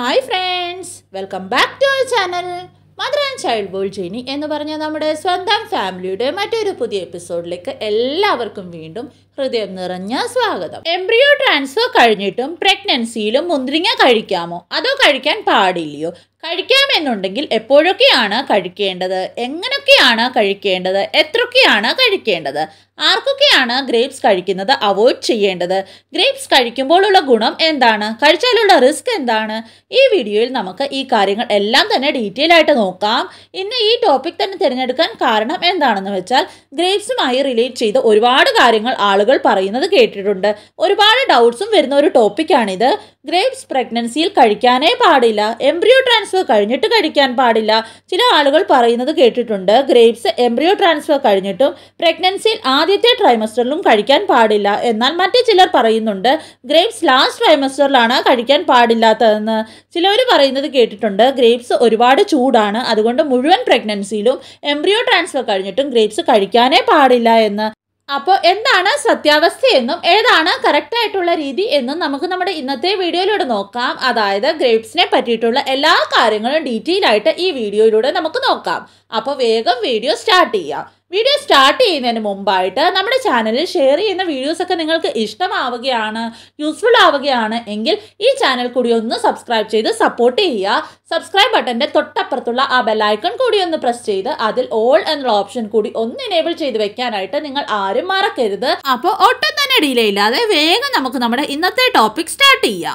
hi friends welcome back to our channel mother and child ബോൾ ജേനി എന്ന് പറഞ്ഞ നമ്മുടെ സ്വന്തം ഫാമിലിയുടെ മറ്റൊരു പുതിയ എപ്പിസോഡിലേക്ക് എല്ലാവർക്കും വീണ്ടും ഹൃദയം നിറഞ്ഞ സ്വാഗതം എംബ്രിയോ ട്രാൻസ്ഫർ കഴിഞ്ഞിട്ടും പ്രഗ്നൻസിയിലും മുന്തിരിങ്ങ കഴിക്കാമോ അതോ കഴിക്കാൻ പാടില്ലയോ കഴിക്കാമെന്നുണ്ടെങ്കിൽ എപ്പോഴൊക്കെയാണ് കഴിക്കേണ്ടത് എങ്ങനെയൊക്കെയാണ് കഴിക്കേണ്ടത് എത്രയൊക്കെയാണ് കഴിക്കേണ്ടത് ആർക്കൊക്കെയാണ് ഗ്രേപ്സ് കഴിക്കുന്നത് അവോയ്ഡ് ചെയ്യേണ്ടത് ഗ്രേപ്സ് കഴിക്കുമ്പോഴുള്ള ഗുണം എന്താണ് കഴിച്ചാലുള്ള റിസ്ക് എന്താണ് ഈ വീഡിയോയിൽ നമുക്ക് ഈ കാര്യങ്ങൾ എല്ലാം തന്നെ ഡീറ്റെയിൽ ആയിട്ട് നോക്കാം ഇന്ന് ഈ ടോപ്പിക് തന്നെ തിരഞ്ഞെടുക്കാൻ കാരണം എന്താണെന്ന് വെച്ചാൽ ഗ്രേപ്സുമായി റിലേറ്റ് ചെയ്ത് ഒരുപാട് കാര്യങ്ങൾ ആളുകൾ പറയുന്നത് കേട്ടിട്ടുണ്ട് ഒരുപാട് ഡൗട്ട്സും വരുന്ന ഒരു ടോപ്പിക്കാണിത് ഗ്രേപ്സ് പ്രഗ്നൻസിയിൽ കഴിക്കാനേ പാടില്ല എംബ്രിയോ ട്രാൻസ്ഫർ കഴിഞ്ഞിട്ട് കഴിക്കാൻ പാടില്ല ചില ആളുകൾ പറയുന്നത് കേട്ടിട്ടുണ്ട് ഗ്രേപ്സ് എംബ്രിയോ ട്രാൻസ്ഫർ കഴിഞ്ഞിട്ടും പ്രഗ്നൻസിയിൽ ആദ്യത്തെ ട്രൈമസ്റ്ററിലും കഴിക്കാൻ പാടില്ല എന്നാൽ മറ്റു ചിലർ പറയുന്നുണ്ട് ഗ്രേപ്സ് ലാസ്റ്റ് ട്രൈമസ്റ്ററിലാണ് കഴിക്കാൻ പാടില്ലാത്തതെന്ന് ചിലർ പറയുന്നത് കേട്ടിട്ടുണ്ട് ഗ്രേപ്സ് ഒരുപാട് ചൂടാണ് അതുകൊണ്ട് മുഴുവൻ പ്രഗ്നൻസിയിലും എംബ്രിയോ ട്രാൻസ്ഫർ കഴിഞ്ഞിട്ടും ഗ്രേപ്സ് കഴിക്കാനേ പാടില്ല എന്ന് അപ്പോൾ എന്താണ് സത്യാവസ്ഥയെന്നും ഏതാണ് കറക്റ്റ് ആയിട്ടുള്ള രീതി എന്നും നമുക്ക് നമ്മുടെ ഇന്നത്തെ വീഡിയോയിലൂടെ നോക്കാം അതായത് ഗ്രേപ്സിനെ പറ്റിയിട്ടുള്ള എല്ലാ കാര്യങ്ങളും ഡീറ്റെയിൽ ആയിട്ട് ഈ വീഡിയോയിലൂടെ നമുക്ക് നോക്കാം അപ്പോൾ വേഗം വീഡിയോ സ്റ്റാർട്ട് ചെയ്യാം വീഡിയോ സ്റ്റാർട്ട് ചെയ്യുന്നതിന് മുമ്പായിട്ട് നമ്മുടെ ചാനലിൽ ഷെയർ ചെയ്യുന്ന വീഡിയോസ് ഒക്കെ നിങ്ങൾക്ക് ഇഷ്ടമാവുകയാണ് യൂസ്ഫുൾ ആവുകയാണ് എങ്കിൽ ഈ ചാനൽ കൂടി ഒന്ന് സബ്സ്ക്രൈബ് ചെയ്ത് സപ്പോർട്ട് ചെയ്യുക സബ്സ്ക്രൈബ് ബട്ടൻ്റെ തൊട്ടപ്പുറത്തുള്ള ആ ബെല്ലൈക്കൺ കൂടി ഒന്ന് പ്രസ് ചെയ്ത് അതിൽ ഓൾ എന്നുള്ള ഓപ്ഷൻ കൂടി ഒന്ന് എനേബിൾ ചെയ്ത് വെക്കാനായിട്ട് നിങ്ങൾ ആരും മറക്കരുത് അപ്പോൾ ഒട്ടും തന്നെ ഡിലേ ഇല്ലാതെ വേഗം നമുക്ക് നമ്മുടെ ഇന്നത്തെ ടോപ്പിക് സ്റ്റാർട്ട് ചെയ്യാം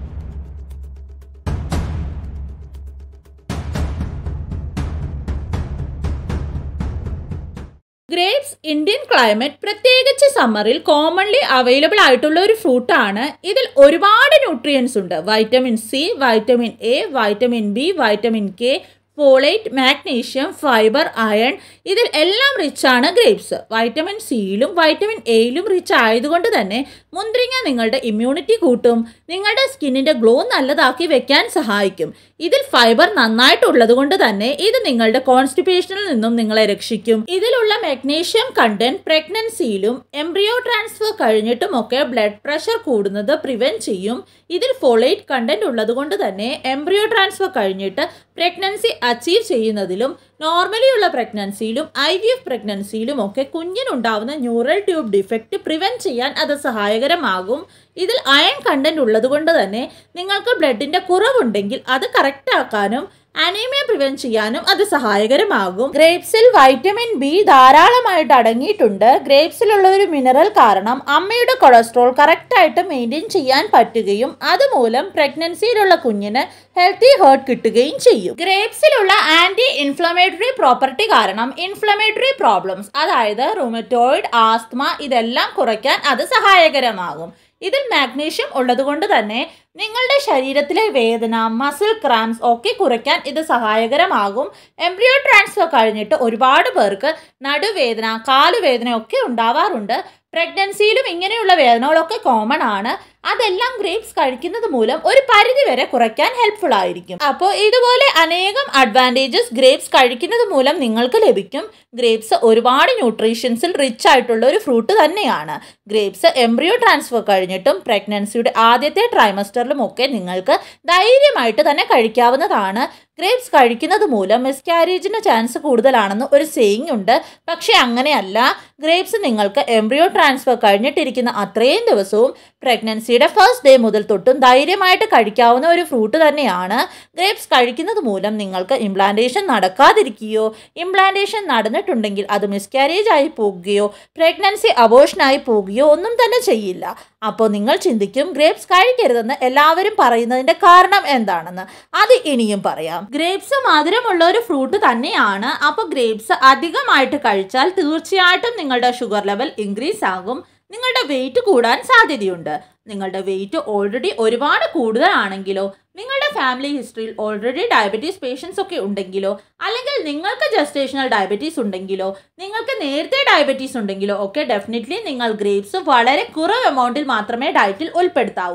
ഗ്രേപ്സ് ഇന്ത്യൻ ക്ലൈമറ്റ് പ്രത്യേകിച്ച് സമ്മറിൽ കോമൺലി അവൈലബിൾ ആയിട്ടുള്ള ഒരു ഫ്രൂട്ടാണ് ഇതിൽ ഒരുപാട് ന്യൂട്രിയൻസ് ഉണ്ട് vitamin C vitamin A vitamin B vitamin K folate magnesium fibre iron ഇതിൽ എല്ലാം റിച്ച് ആണ് ഗ്രേപ്സ് വൈറ്റമിൻ സിയിലും വൈറ്റമിൻ എയിലും റിച്ച് ആയതുകൊണ്ട് തന്നെ മുന്തിരിങ്ങ നിങ്ങളുടെ ഇമ്മ്യൂണിറ്റി കൂട്ടും നിങ്ങളുടെ സ്കിന്നിൻ്റെ ഗ്ലോ നല്ലതാക്കി വെക്കാൻ സഹായിക്കും ഇതിൽ ഫൈബർ നന്നായിട്ടുള്ളത് കൊണ്ട് തന്നെ ഇത് നിങ്ങളുടെ കോൺസ്റ്റിപ്പേഷനിൽ നിന്നും നിങ്ങളെ രക്ഷിക്കും ഇതിലുള്ള മാഗ്നീഷ്യം കണ്ടന്റ് പ്രഗ്നൻസിയിലും എംബ്രിയോ ട്രാൻസ്ഫർ കഴിഞ്ഞിട്ടുമൊക്കെ ബ്ലഡ് പ്രഷർ കൂടുന്നത് പ്രിവെന്റ് ചെയ്യും ഇതിൽ ഫോളേറ്റ് കണ്ടന്റ് ഉള്ളത് കൊണ്ട് തന്നെ എംബ്രിയോ ട്രാൻസ്ഫർ കഴിഞ്ഞിട്ട് പ്രഗ്നൻസി അച്ചീവ് ചെയ്യുന്നതിലും നോർമലി ഉള്ള പ്രഗ്നൻസിയിലും ഐ വി എഫ് പ്രഗ്നൻസിയിലും ഒക്കെ കുഞ്ഞിനുണ്ടാവുന്ന ന്യൂറൽ ട്യൂബ് ഡിഫക്റ്റ് പ്രിവെന്റ് ചെയ്യാൻ അത് സഹായകരമാകും ഇതിൽ അയൺ കണ്ടന്റ് ഉള്ളത് കൊണ്ട് തന്നെ നിങ്ങൾക്ക് ബ്ലഡിന്റെ കുറവുണ്ടെങ്കിൽ അത് കറക്റ്റ് ആക്കാനും അനീമിയ പ്രിവെന്റ് ചെയ്യാനും അത് സഹായകരമാകും ഗ്രേപ്സിൽ വൈറ്റമിൻ ബി ധാരാളമായിട്ട് അടങ്ങിയിട്ടുണ്ട് ഗ്രേപ്സിലുള്ള ഒരു മിനറൽ കാരണം അമ്മയുടെ കൊളസ്ട്രോൾ കറക്റ്റായിട്ട് മെയിൻറ്റെയിൻ ചെയ്യാൻ പറ്റുകയും അതുമൂലം പ്രഗ്നൻസിയിലുള്ള കുഞ്ഞിന് ഹെൽത്തി ഹേർട്ട് കിട്ടുകയും ചെയ്യും ഗ്രേപ്സിലുള്ള ആന്റി ഇൻഫ്ലമേറ്ററി പ്രോപ്പർട്ടി കാരണം ഇൻഫ്ലമേറ്ററി പ്രോബ്ലംസ് അതായത് റുമറ്റോയിഡ് ആസ്ത്മ ഇതെല്ലാം കുറയ്ക്കാൻ അത് സഹായകരമാകും ഇതിൽ മാഗ്നീഷ്യം ഉള്ളതുകൊണ്ട് തന്നെ നിങ്ങളുടെ ശരീരത്തിലെ വേദന മസിൽ ക്രാംസ് ഒക്കെ കുറയ്ക്കാൻ ഇത് സഹായകരമാകും എംബ്രിയോ ട്രാൻസ്ഫർ കഴിഞ്ഞിട്ട് ഒരുപാട് പേർക്ക് നടുവേദന കാലുവേദന ഒക്കെ ഉണ്ടാവാറുണ്ട് പ്രഗ്നൻസിയിലും ഇങ്ങനെയുള്ള വേദനകളൊക്കെ കോമൺ ആണ് അതെല്ലാം ഗ്രേപ്സ് കഴിക്കുന്നത് മൂലം ഒരു പരിധി വരെ കുറയ്ക്കാൻ ഹെൽപ്ഫുൾ ആയിരിക്കും അപ്പോൾ ഇതുപോലെ അനേകം അഡ്വാൻറ്റേജസ് ഗ്രേപ്സ് കഴിക്കുന്നത് മൂലം നിങ്ങൾക്ക് ലഭിക്കും ഗ്രേപ്സ് ഒരുപാട് ന്യൂട്രീഷ്യൻസിൽ റിച്ച് ആയിട്ടുള്ള ഒരു ഫ്രൂട്ട് തന്നെയാണ് ഗ്രേപ്സ് എംബ്രിയോ ട്രാൻസ്ഫർ കഴിഞ്ഞിട്ടും പ്രഗ്നൻസിയുടെ ആദ്യത്തെ ട്രൈമസ്റ്ററിലും ഒക്കെ നിങ്ങൾക്ക് ധൈര്യമായിട്ട് തന്നെ കഴിക്കാവുന്നതാണ് ഗ്രേപ്സ് കഴിക്കുന്നത് മൂലം മിസ്കാരേജിന് ചാൻസ് കൂടുതലാണെന്ന് ഒരു സേയിങ് ഉണ്ട് പക്ഷേ അങ്ങനെയല്ല ഗ്രേപ്സ് നിങ്ങൾക്ക് എംബ്രിയോ ട്രാൻസ്ഫർ കഴിഞ്ഞിട്ടിരിക്കുന്ന അത്രയും ദിവസവും പ്രഗ്നൻസിയുടെ ഫസ്റ്റ് ഡേ മുതൽ തൊട്ടും ധൈര്യമായിട്ട് കഴിക്കാവുന്ന ഒരു ഫ്രൂട്ട് തന്നെയാണ് ഗ്രേപ്സ് കഴിക്കുന്നത് മൂലം നിങ്ങൾക്ക് ഇംപ്ലാന്റേഷൻ നടക്കാതിരിക്കുകയോ ഇംപ്ലാന്റേഷൻ നടന്നിട്ടുണ്ടെങ്കിൽ അത് മിസ്കാരേജ് ആയി പോകുകയോ പ്രഗ്നൻസി അബോഷനായി പോകുകയോ ഒന്നും തന്നെ ചെയ്യില്ല അപ്പോൾ നിങ്ങൾ ചിന്തിക്കും ഗ്രേപ്സ് കഴിക്കരുതെന്ന് എല്ലാവരും പറയുന്നതിൻ്റെ കാരണം എന്താണെന്ന് അത് ഇനിയും പറയാം ഗ്രേപ്സ് മധുരമുള്ള ഒരു ഫ്രൂട്ട് തന്നെയാണ് അപ്പോൾ ഗ്രേപ്സ് അധികമായിട്ട് കഴിച്ചാൽ തീർച്ചയായിട്ടും നിങ്ങളുടെ ഷുഗർ ലെവൽ ഇൻക്രീസ് ആകും നിങ്ങളുടെ വെയിറ്റ് കൂടാൻ സാധ്യതയുണ്ട് നിങ്ങളുടെ വെയിറ്റ് ഓൾറെഡി ഒരുപാട് കൂടുതലാണെങ്കിലോ നിങ്ങളുടെ ഫാമിലി ഹിസ്റ്ററിയിൽ ഓൾറെഡി ഡയബറ്റീസ് പേഷ്യൻസ് ഒക്കെ ഉണ്ടെങ്കിലോ അല്ലെങ്കിൽ നിങ്ങൾക്ക് ജസ്റ്റേഷണൽ ഡയബറ്റീസ് ഉണ്ടെങ്കിലോ നിങ്ങൾക്ക് നേരത്തെ ഡയബറ്റീസ് ഉണ്ടെങ്കിലോ ഒക്കെ ഡെഫിനറ്റ്ലി നിങ്ങൾ ഗ്രേപ്സ് വളരെ കുറവ് എമൗണ്ടിൽ മാത്രമേ ഡയറ്റിൽ ഉൾപ്പെടുത്താവൂ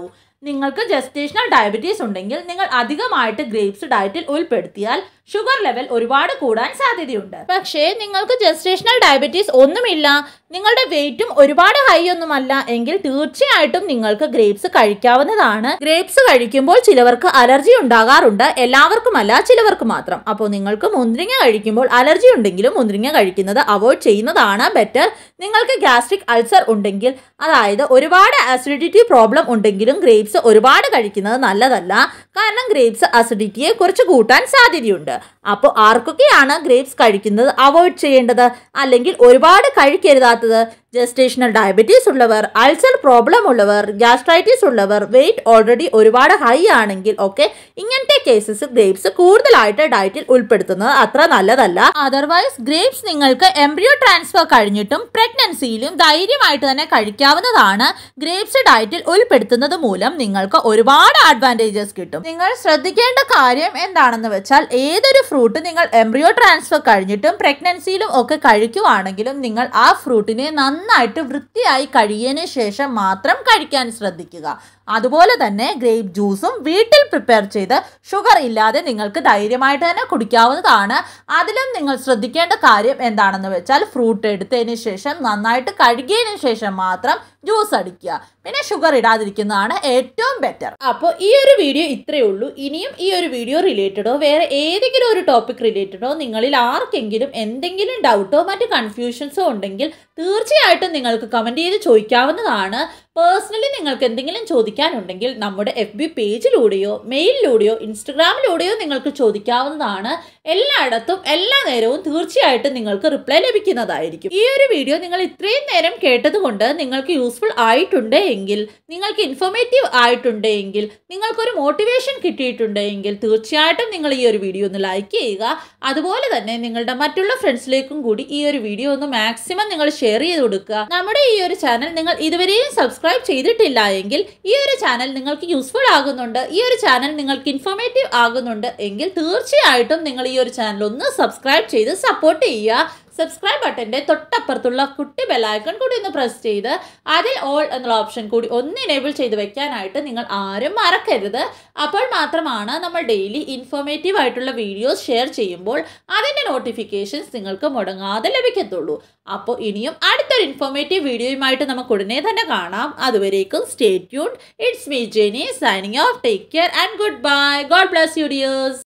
നിങ്ങൾക്ക് ജസ്റ്റേഷണൽ ഡയബറ്റീസ് ഉണ്ടെങ്കിൽ നിങ്ങൾ അധികമായിട്ട് ഗ്രേപ്സ് ഡയറ്റിൽ ഉൾപ്പെടുത്തിയാൽ ഷുഗർ ലെവൽ ഒരുപാട് കൂടാൻ സാധ്യതയുണ്ട് പക്ഷേ നിങ്ങൾക്ക് ജസ്റ്റേഷണൽ ഡയബറ്റീസ് ഒന്നുമില്ല നിങ്ങളുടെ വെയിറ്റും ഒരുപാട് ഹൈ ഒന്നുമല്ല എങ്കിൽ തീർച്ചയായിട്ടും നിങ്ങൾക്ക് ഗ്രേപ്സ് കഴിക്കാവുന്നതാണ് ഗ്രേപ്സ് കഴിക്കുമ്പോൾ ചിലവർക്ക് അലർജി ഉണ്ടാകാറുണ്ട് എല്ലാവർക്കുമല്ല ചിലവർക്ക് മാത്രം അപ്പോൾ നിങ്ങൾക്ക് മുന്തിരിങ്ങ കഴിക്കുമ്പോൾ അലർജി ഉണ്ടെങ്കിലും മുന്തിരിങ്ങ കഴിക്കുന്നത് അവോയ്ഡ് ചെയ്യുന്നതാണ് ബെറ്റർ നിങ്ങൾക്ക് ഗ്യാസ്ട്രിക് അൾസർ ഉണ്ടെങ്കിൽ അതായത് ഒരുപാട് ആസിഡിറ്റി പ്രോബ്ലം ഉണ്ടെങ്കിലും ഗ്രേപ്സ് ഒരുപാട് കഴിക്കുന്നത് നല്ലതല്ല കാരണം ഗ്രേപ്സ് അസിഡിറ്റിയെ കുറച്ച് കൂട്ടാൻ സാധ്യതയുണ്ട് അപ്പോൾ ആർക്കൊക്കെയാണ് ഗ്രേപ്സ് കഴിക്കുന്നത് അവോയ്ഡ് ചെയ്യേണ്ടത് അല്ലെങ്കിൽ ഒരുപാട് കഴിക്കരുതാത്തത് ജസ്റ്റേഷണൽ ഡയബറ്റീസ് ഉള്ളവർ അൾസർ പ്രോബ്ലം ഉള്ളവർ ഗ്യാസ്ട്രൈറ്റിസ് ഉള്ളവർ വെയിറ്റ് ഓൾറെഡി ഒരുപാട് ഹൈ ആണെങ്കിൽ ഒക്കെ ഇങ്ങനത്തെ കേസസ് ഗ്രേപ്സ് കൂടുതലായിട്ട് ഡയറ്റിൽ ഉൾപ്പെടുത്തുന്നത് അത്ര നല്ലതല്ല അതർവൈസ് ഗ്രേപ്സ് നിങ്ങൾക്ക് എംബ്രിയോ ട്രാൻസ്ഫർ കഴിഞ്ഞിട്ടും പ്രഗ്നൻസിയിലും ധൈര്യമായിട്ട് തന്നെ കഴിക്കാവുന്നതാണ് ഗ്രേപ്സ് ഡയറ്റിൽ ഉൾപ്പെടുത്തുന്നത് മൂലം നിങ്ങൾക്ക് ഒരുപാട് അഡ്വാൻറ്റേജസ് കിട്ടും നിങ്ങൾ ശ്രദ്ധിക്കേണ്ട കാര്യം എന്താണെന്ന് വെച്ചാൽ ഏതൊരു ഫ്രൂട്ട് നിങ്ങൾ എംബ്രിയോ ട്രാൻസ്ഫർ കഴിഞ്ഞിട്ടും പ്രഗ്നൻസിയിലും ഒക്കെ കഴിക്കുവാണെങ്കിലും നിങ്ങൾ ആ ഫ്രൂട്ടിനെ നന്നായിട്ട് വൃത്തിയായി കഴിയതിന് ശേഷം മാത്രം കഴിക്കാൻ ശ്രദ്ധിക്കുക അതുപോലെ തന്നെ ഗ്രേപ്പ് ജ്യൂസും വീട്ടിൽ പ്രിപ്പയർ ചെയ്ത് ഷുഗർ ഇല്ലാതെ നിങ്ങൾക്ക് ധൈര്യമായിട്ട് തന്നെ കുടിക്കാവുന്നതാണ് അതിലും നിങ്ങൾ ശ്രദ്ധിക്കേണ്ട കാര്യം എന്താണെന്ന് വെച്ചാൽ ഫ്രൂട്ട് എടുത്തതിന് ശേഷം നന്നായിട്ട് കഴുകിയതിന് ശേഷം മാത്രം ജ്യൂസ് അടിക്കുക പിന്നെ ഷുഗർ ഇടാതിരിക്കുന്നതാണ് ഏറ്റവും ബെറ്റർ അപ്പോൾ ഈ ഒരു വീഡിയോ ഇത്രയേ ഉള്ളൂ ഇനിയും ഈ ഒരു വീഡിയോ റിലേറ്റഡോ വേറെ ഏതെങ്കിലും ഒരു ടോപ്പിക് റിലേറ്റഡോ നിങ്ങളിൽ ആർക്കെങ്കിലും എന്തെങ്കിലും ഡൗട്ടോ മറ്റ് കൺഫ്യൂഷൻസോ ഉണ്ടെങ്കിൽ തീർച്ചയായിട്ടും നിങ്ങൾക്ക് കമൻറ്റ് ചെയ്ത് ചോദിക്കാവുന്നതാണ് പേഴ്സണലി നിങ്ങൾക്ക് എന്തെങ്കിലും ചോദിക്കാനുണ്ടെങ്കിൽ നമ്മുടെ എഫ് ബി പേജിലൂടെയോ മെയിലിലൂടെയോ ഇൻസ്റ്റഗ്രാമിലൂടെയോ നിങ്ങൾക്ക് ചോദിക്കാവുന്നതാണ് എല്ലായിടത്തും എല്ലാ നേരവും തീർച്ചയായിട്ടും നിങ്ങൾക്ക് റിപ്ലൈ ലഭിക്കുന്നതായിരിക്കും ഈ ഒരു വീഡിയോ നിങ്ങൾ ഇത്രയും നേരം കേട്ടതുകൊണ്ട് നിങ്ങൾക്ക് യൂസ്ഫുൾ ആയിട്ടുണ്ട് എങ്കിൽ നിങ്ങൾക്ക് ഇൻഫോർമേറ്റീവ് ആയിട്ടുണ്ട് എങ്കിൽ നിങ്ങൾക്കൊരു മോട്ടിവേഷൻ കിട്ടിയിട്ടുണ്ട് എങ്കിൽ തീർച്ചയായിട്ടും നിങ്ങൾ ഈ ഒരു വീഡിയോ ഒന്ന് ലൈക്ക് ചെയ്യുക അതുപോലെ തന്നെ നിങ്ങളുടെ മറ്റുള്ള ഫ്രണ്ട്സിലേക്കും കൂടി ഈ ഒരു വീഡിയോ ഒന്ന് മാക്സിമം നിങ്ങൾ ഷെയർ ചെയ്ത് കൊടുക്കുക നമ്മുടെ ഈ ഒരു ചാനൽ നിങ്ങൾ ഇതുവരെയും സബ്സ്ക്രൈബ് ചെയ്തിട്ടില്ല എങ്കിൽ ഈ ഒരു ചാനൽ നിങ്ങൾക്ക് യൂസ്ഫുൾ ആകുന്നുണ്ട് ഈ ഒരു ചാനൽ നിങ്ങൾക്ക് ഇൻഫോർമേറ്റീവ് ആകുന്നുണ്ട് എങ്കിൽ തീർച്ചയായിട്ടും നിങ്ങൾ ഈ ഒരു ചാനൽ ഒന്ന് സബ്സ്ക്രൈബ് ചെയ്ത് സപ്പോർട്ട് ചെയ്യുക സബ്സ്ക്രൈബ് ബട്ടൻ്റെ തൊട്ടപ്പുറത്തുള്ള കുട്ടി ബെല്ലൈക്കൺ കൂടി ഒന്ന് പ്രസ് ചെയ്ത് അതിൽ ഓൾ എന്നുള്ള ഓപ്ഷൻ കൂടി ഒന്ന് എനേബിൾ ചെയ്ത് വെക്കാനായിട്ട് നിങ്ങൾ ആരും മറക്കരുത് അപ്പോൾ മാത്രമാണ് നമ്മൾ ഡെയിലി ഇൻഫോർമേറ്റീവ് ആയിട്ടുള്ള വീഡിയോസ് ഷെയർ ചെയ്യുമ്പോൾ അതിൻ്റെ നോട്ടിഫിക്കേഷൻസ് നിങ്ങൾക്ക് മുടങ്ങാതെ ലഭിക്കത്തുള്ളൂ അപ്പോൾ ഇനിയും അടുത്തൊരു ഇൻഫോർമേറ്റീവ് വീഡിയോയുമായിട്ട് നമുക്ക് ഉടനെ തന്നെ കാണാം അതുവരേക്കും stay tune it's me Jeny signing off take care and good bye God bless you dears